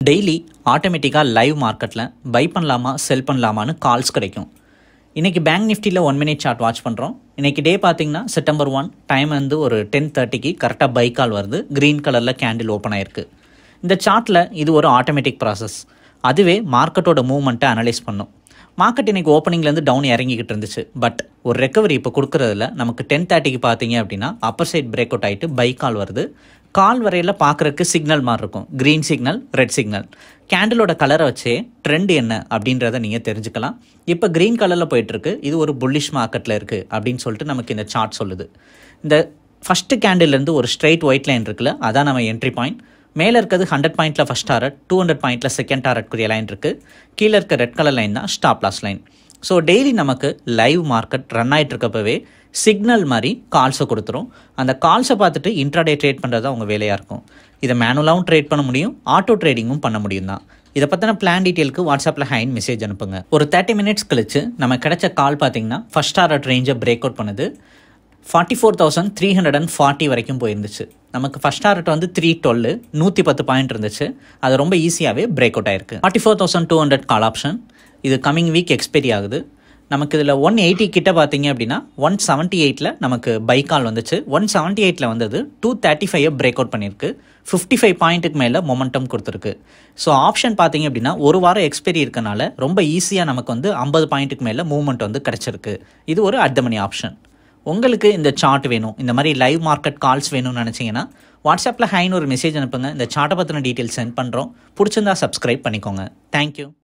daily ஆட்டோமேட்டிக்காக live மார்க்கெட்டில் by பண்ணலாமா செல் பண்ணலாமான்னு கால்ஸ் கிடைக்கும் இன்றைக்கி பேங்க் நிஃப்டியில் ஒன் மினிட் சார்ட் வாட்ச் பண்ணுறோம் இன்றைக்கி டே பார்த்தீங்கன்னா செப்டம்பர் ஒன் டைம் வந்து ஒரு டென் தேர்ட்டிக்கு கரெக்டாக பை கால் வருது க்ரீன் கலரில் கேண்டில் ஓப்பன் ஆயிருக்கு இந்த சார்ட்டில் இது ஒரு ஆட்டோமேட்டிக் ப்ராசஸ் அதுவே மார்க்கெட்டோட மூவ்மெண்ட்டை அனலைஸ் பண்ணும் மார்க்கெட் இன்னைக்கு ஓப்பனிங்லேருந்து டவுன் இறங்கிக்கிட்டு இருந்துச்சு பட் ஒரு ரெக்கவரி இப்போ கொடுக்குறதுல நமக்கு டென் தேர்ட்டிக்கு பார்த்தீங்க அப்படின்னா அப்பர் சைட் பிரேக் அவுட் ஆகிட்டு பை கால் வருது கால் வரையில் பார்க்குறக்கு சிக்னல் மாதிரி இருக்கும் க்ரீன் சிக்னல் ரெட் சிக்னல் கேண்டிலோட கலரை வச்சே ட்ரெண்ட் என்ன அப்படின்றத நீங்கள் தெரிஞ்சுக்கலாம் இப்போ க்ரீன் கலரில் போயிட்டுருக்கு இது ஒரு புல்லிஷ் மார்க்கெட்டில் இருக்குது அப்படின்னு சொல்லிட்டு நமக்கு இந்த சார்ட் சொல்லுது இந்த ஃபஸ்ட்டு கேண்டில்லேருந்து ஒரு ஸ்ட்ரைட் ஒயிட் லைன் இருக்குல்ல அதான் நம்ம என்ட்ரி பாயிண்ட் மேலே இருக்கிறது ஹண்ட்ரட் பாயிண்ட்டில் ஃபஸ்ட் டாரட் டூ ஹண்ட்ரட் பாயிண்ட்டில் செகண்ட் டாரட்குரிய லைன் இருக்குது கீழே இருக்க ரெட் கலர் லைன் தான் stop loss line so daily நமக்கு லைவ் மார்க்கெட் ரன் ஆகிட்டு இருக்கப்பவே சிக்னல் மாதிரி கால்ஸை கொடுத்துரும் அந்த கால்ஸை பார்த்துட்டு இன்ட்ராடே ட்ரேட் பண்ணுறது தான் உங்கள் வேலையாக இருக்கும் இதை மேனுவலாகவும் ட்ரேட் பண்ண முடியும் ஆட்டோ ட்ரேடிங்கும் பண்ண முடியும் தான் இதை பற்றின பிளான் டீட்டெயிலுக்கு வாட்ஸ்அப்பில் ஹைன் மெசேஜ் அனுப்புங்க ஒரு தேர்ட்டி மினிட்ஸ் கழிச்சு நம்ம கிடைச்ச கால் பார்த்தீங்கன்னா ஃபஸ்ட் டாரட் ரேஞ்சை பிரேக் அவுட் பண்ணுது forty four thousand three hundred and forty வரைக்கும் போயிருந்துச்சு நமக்கு ஃபஸ்ட் டாரட் வந்து த்ரீ டுவெல் நூற்றி பத்து பாயிண்ட் இருந்துச்சு அது ரொம்ப ஈஸியாகவே பிரேக் அவுட் ஆயிருக்கு forty four thousand two hundred call option இது கமிங் வீக் எக்ஸ்பைரி ஆகுது நமக்கு இதில் ஒன் எயிட்டி கிட்ட பார்த்தீங்க அப்படின்னா ஒன் செவன்ட்டி எயிட்டில் நமக்கு பை கால் வந்துச்சு ஒன் செவன்ட்டி எயிட்டில் வந்தது two thirty five break out பண்ணியிருக்கு ஃபிஃப்டி ஃபைவ் பாயிண்ட்டுக்கு மேலே மொமெண்டம் கொடுத்துருக்கு ஸோ ஆப்ஷன் பார்த்தீங்க அப்படின்னா ஒரு வாரம் எக்ஸ்பைரி இருக்கனால ரொம்ப ஈஸியாக நமக்கு வந்து ஐம்பது பாயிண்ட்டுக்கு மேலே மூவ்மெண்ட் வந்து கிடச்சிருக்கு இது ஒரு அட் மணி ஆப்ஷன் உங்களுக்கு இந்த சார்ட் வேணும் இந்த மாதிரி லைவ் மார்க்கெட் கால்ஸ் வேணும்னு நினச்சிங்கன்னா வாட்ஸ்அப்பில் ஹைன்னு ஒரு மெசேஜ் அனுப்புங்க இந்த சார்ட்டை பற்றின டீட்டெயில்ஸ் சென்ட் பண்ணுறோம் பிடிச்சிருந்தா சப்ஸ்கிரைப் பண்ணிக்கோங்க தேங்க்யூ